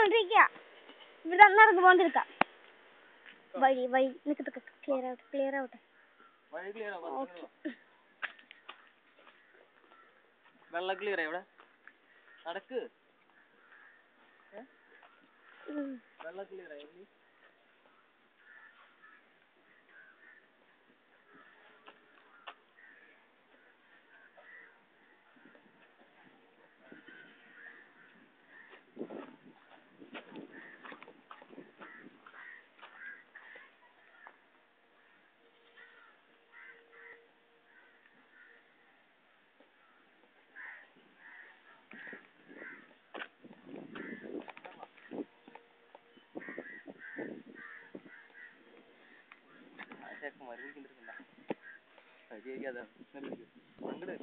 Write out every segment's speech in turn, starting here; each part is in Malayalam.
നടന്നുകൊണ്ടിരിക്കുക ഇവിടെ നടന്നുകൊണ്ടിരിക്കാം വഴി വഴി നിക്ക് നിക്ക് ക്ലിയർ ആവട്ടെ ക്ലിയർ ആവട്ടെ വഴി ക്ലിയർ ഓക്കെ വെള്ളം ക്ലിയർ ഇവിടെ നടക്ക് വെള്ളം ക്ലിയർ ആയി ആ ചെക്കന്മാര് വിളിക്കുന്നുണ്ടാ ശരിയാക്കി അതാണ് അങ്ങട്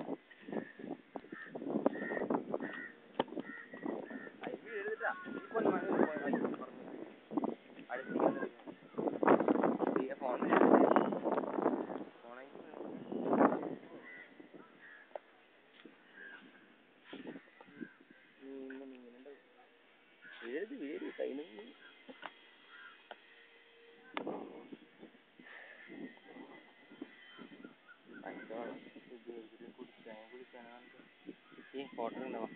ഏത് പേര് കൈനു ഈ ഫോട്ടോ ഉണ്ടാവാം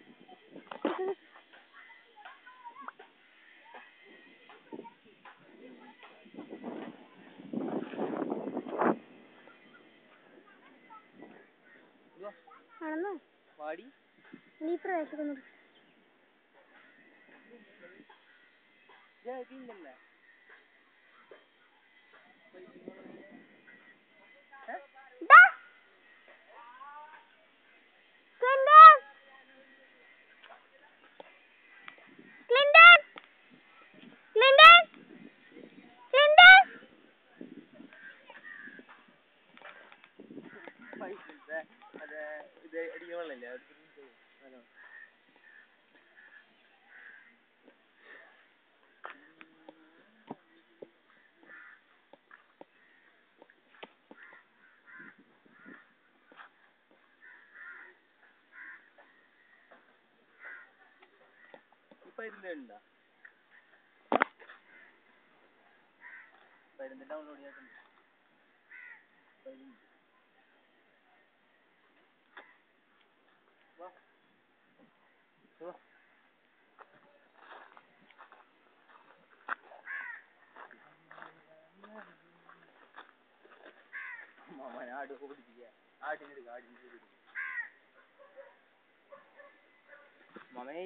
ആണെന്നോ വാടി നീ പ്രവേശിക്കുന്നു ഇല്ലല്ലേ ദാ. ക്ലിൻഡൻ. ക്ലിൻഡൻ. ക്ലിൻഡൻ. ക്ലിൻഡൻ. പൈസ അതെ ഇത് അടിക്കാൻ വെള്ളമില്ലേ ഹലോ ഇപ്പൊ ഇരുന്നുണ്ടോ പരുന്ന് ഡൗൺലോഡ് ചെയ്യാത്തുണ്ട് വാ വാ മാമൻ ആട് ഓടിക്കുക ആടിനെടുക്ക ആടിനെടുക്ക മാമേ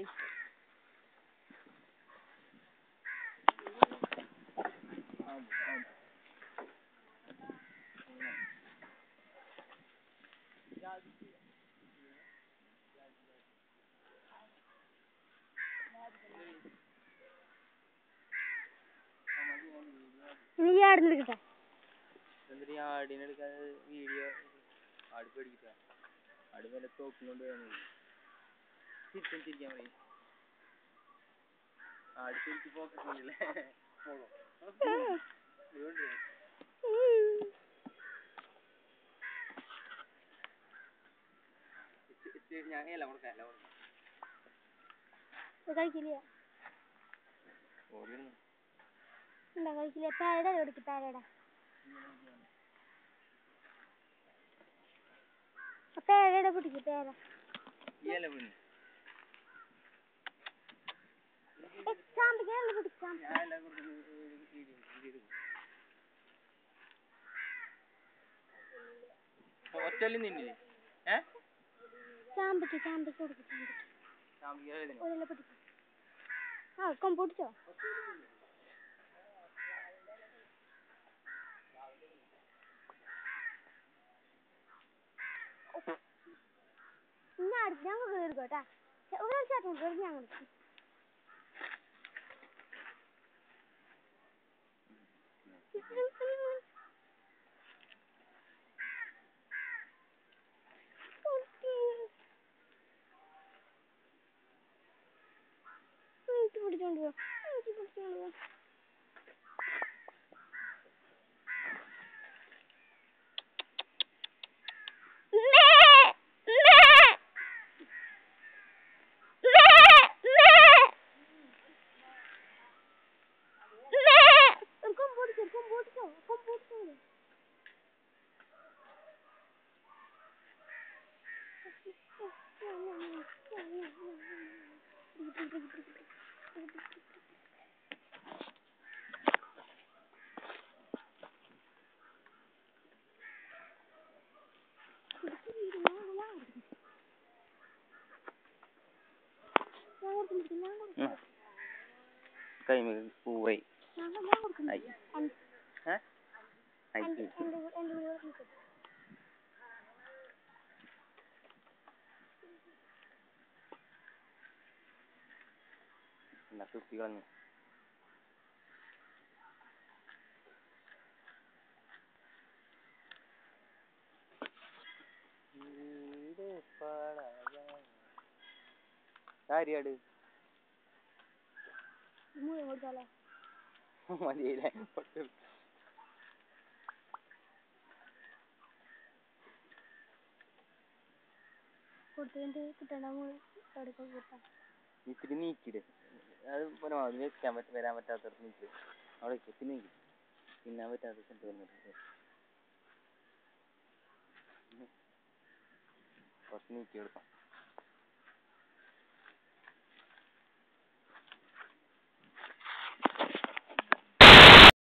നീ ആടുന്ന് എടുക്കട്ടെ എന്നിട്ട് ഞാൻ ആടിനെടുക്കാതെ വീഡിയോ ആട് പേടിക്കില്ല ആട് വല്ല തോക്കിനോണ്ട് തിരിച്ചും ചിരിക്കാൻ പറയും ആട് തിരിച്ച് പോക്കറ്റില്ലേ ഞാൻ അല്ല കൊടുക്കാം അല്ല കൊടുക്കാം ഇത് കഴിക്കില്ല ഓടിയിരുന്നു എന്താ കഴിക്കില്ല പേരട കൊടുക്ക് പേരട പേരട പിടിക്ക് പേര ഈ ഇല വീണ് ചാമ്പിക്കാനുള്ള പിടിക്ക് ചാമ്പ ഞാൻ എല്ലാം കൊടുക്കുന്നു വീഡിയോ വീഡിയോ ഒറ്റല്ലി നിന്നില്ലേ ഏ ചാമ്പയ്ക്ക് ചാമ്പയ്ക്ക് കൊടുക്ക് ചാമ്പയ്ക്ക് സാമ്പിക ഒരെല്ലാം പിടിക്ക് ആ കൊമ്പ് പിടിച്ചോ ഇനി അടുത്ത് ഞങ്ങൾ കയറിക്കോട്ടെ ഒരു ചേട്ടൻ കയറി ഞങ്ങൾ പിടിച്ചോണ്ട് പോ പിടിച്ചോണ്ട് പോ ഞാൻ കൊടുക്കും ഞാൻ കൊടുക്കും ഉം. കൈമ പൂവായി ഞാൻ ഞാൻ കൊടുക്കും ആയി. എൻ- ഏ എൻ്റെ അയച്ചു എൻ്റെ എൻ്റെ വീട് കൊടുക്കും എന്നാ തുപ്പി കളഞ്ഞു വീട് പാടാകാൻ. കാര്യാട് മുഴുവൻ കൊടുക്കാലോ മതിയില്ലേ പൊട്ട്. കൊടുത്തതിൻ്റെ കിട്ടണ മുഴുവൻ എടുക്കാൻ കൊടുക്കാം ഇത്തിരി നീക്കിട് അത് പരമാവധി വെക്കാൻ പറ്റ വരാൻ പറ്റാത്തടത്ത് നീക്കി അവിടെ വെക്ക്. പിന്നെ നീക്കി തിന്നാൻ പറ്റാത്ത സ്ഥലത്ത് വന്നിട്ട് കുറച്ച് നീക്കി കൊടുക്കാം